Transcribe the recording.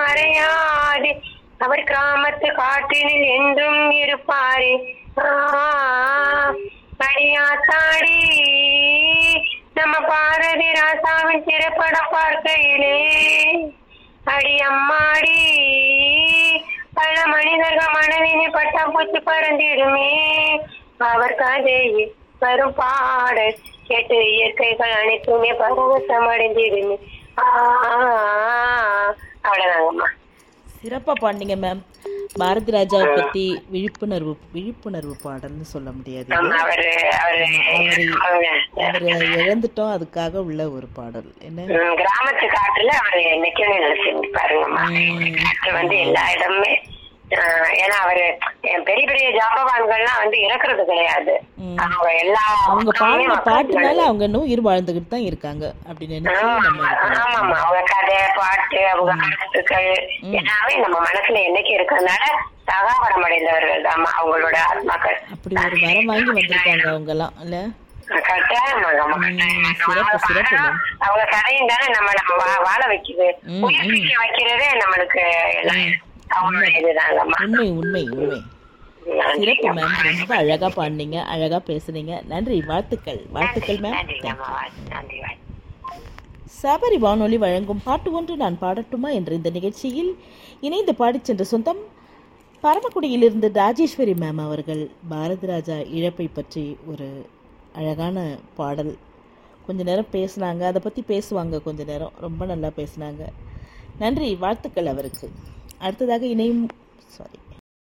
மறையாதே அவர் கிராமத்து காட்டினில் என்றும் இருப்பாரே அடியாத்தாடி நம்ம பாரதி ராசாவின் திரைப்படம் பார்க்கையிலே அடி அம்மாடி பல மனிதர்கள் மனதினை பட்டாம்பூச்சி பறந்திடுமே அவர் கதையில் வரும் பாடல் கேட்டு இயற்கைகள் அனைத்துமே பரவசம் அடைந்திடுமே ஆ, அவ்வளவுதாங்கம்மா சிறப்பா பாடினீங்க மேம் பாரதி ராஜாவை பத்தி விழிப்புணர்வு விழிப்புணர்வு பாடல்னு சொல்ல முடியாது இது. ஆமா, அவரு அவரு அவங்க, அவரை இழந்துட்டோம் அதுக்காக உள்ள ஒரு பாடல் என்ன ம், கிராமத்து காட்டுல அவரு என்னைக்குமே நினைச்சு பாருங்கம்மா காட்டு வந்து எல்லா இடமுமே ஆஹ், ஏன்னா அவரு என் பெரிய பெரிய ஜாபவான்கள்லாம் வந்து இறக்குறது கிடையாது ம். அவங்க எல்லா அவங்க பக்கமுமே பாடின மக்கள் பாட்டுனால அவங்க இன்னும் உயிர் வாழ்ந்துகிட்டு தான் இருக்காங்க அப்படின்னு நினைச்சு நம்ம ஆமா, இருக்கணும். ஆமாமா அவங்க கதை பாட்டு அவங்க கருத்துக்கள் எல்லாமே நம்ம மனசுல என்னைக்கு இருக்கிறதுனால சகாவரம் அடைந்தவர்கள் தான் அவங்களோட ஆத்மாக்கள் அப்படி ஒரு வரம் வாங்கி வந்திருக்காங்க அவங்க எல்லாம் இல்ல கட்டாயம் நம்ம கட்டாயம். ம், சிறப்பு, அவங்க சிறப்பு, பாடம், அவங்க கதையும் தானே நம்ம நம்ம வா- வாழ வைக்குது ம், உயிர்ப்பிக்க வைக்கிறதே நம்மளுக்கு எல்லாம் அவங்களோட இதுதாங்கம்மா உண்மை உண்மை உண்மை சிறப்பு மேம் ரொம்ப அழகா பாடினீங்க அழகா பேசுனீங்க நன்றி வாழ்த்துக்கள் வாழ்த்துக்கள் மேம் நன்றிங்கம்மா நன்றி வாழ்த்து. சபரி வானொலி வழங்கும் பாட்டு ஒன்று நான் பாடட்டுமா என்ற இந்த நிகழ்ச்சியில் இணைந்து பாடிச் சென்ற சொந்தம் பரமக்குடியிலிருந்து ராஜேஸ்வரி மேம் அவர்கள் பாரதி ராஜா இழப்பை பற்றி ஒரு அழகான பாடல் கொஞ்ச நேரம் பேசுனாங்க அதை பற்றி பேசுவாங்க கொஞ்ச நேரம் ரொம்ப நல்லா பேசுனாங்க நன்றி வாழ்த்துக்கள் அவருக்கு அடுத்ததாக இணையும் சாரி